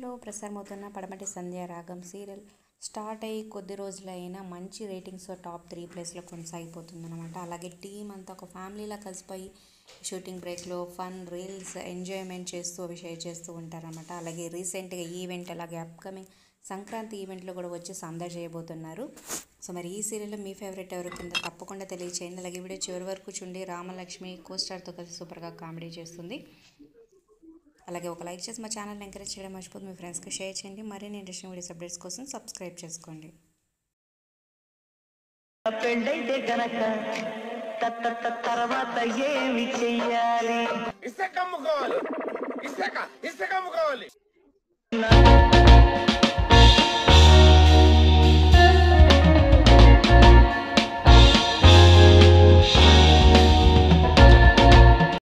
ఛానల్లో ప్రసారమవుతున్న పడమటి సంధ్య రాగం సీరియల్ స్టార్ట్ అయ్యి కొద్ది రోజులైనా మంచి రేటింగ్స్ టాప్ త్రీ ప్లేస్లో కొనసాగిపోతుందన్నమాట అలాగే టీం అంతా ఒక ఫ్యామిలీలా కలిసిపోయి షూటింగ్ బ్రేక్లో ఫన్ రీల్స్ ఎంజాయ్మెంట్ చేస్తూ అవి షేర్ చేస్తూ ఉంటారన్నమాట అలాగే రీసెంట్గా ఈవెంట్ అలాగే అప్కమింగ్ సంక్రాంతి ఈవెంట్లో కూడా వచ్చి సందడి చేయబోతున్నారు సో మరి ఈ సీరియల్లో మీ ఫేవరెట్ ఎవరు కింద తప్పకుండా తెలియచేయండి అలాగే వీడియో చివరి వరకు చూడండి రామలక్ష్మి కోస్టార్తో కలిసి సూపర్గా కామెడీ చేస్తుంది అలాగే ఒక లైక్ చేసి మా ఛానల్ని ఎంకరేజ్ చేయడం మర్చిపోదు మీ ఫ్రెండ్స్కి షేర్ చేయండి మరిన్ని ఇంట్రెస్టింగ్ వీడియోస్ అప్డేట్స్ కోసం సబ్స్క్రైబ్ చేసుకోండి పెళ్ళైతే గనక త- త- త- తర్వాత ఏమి చెయ్యాలి ఇసుక అమ్ముకోవాలి ఇసుక ఇసుక అమ్ముకోవాలి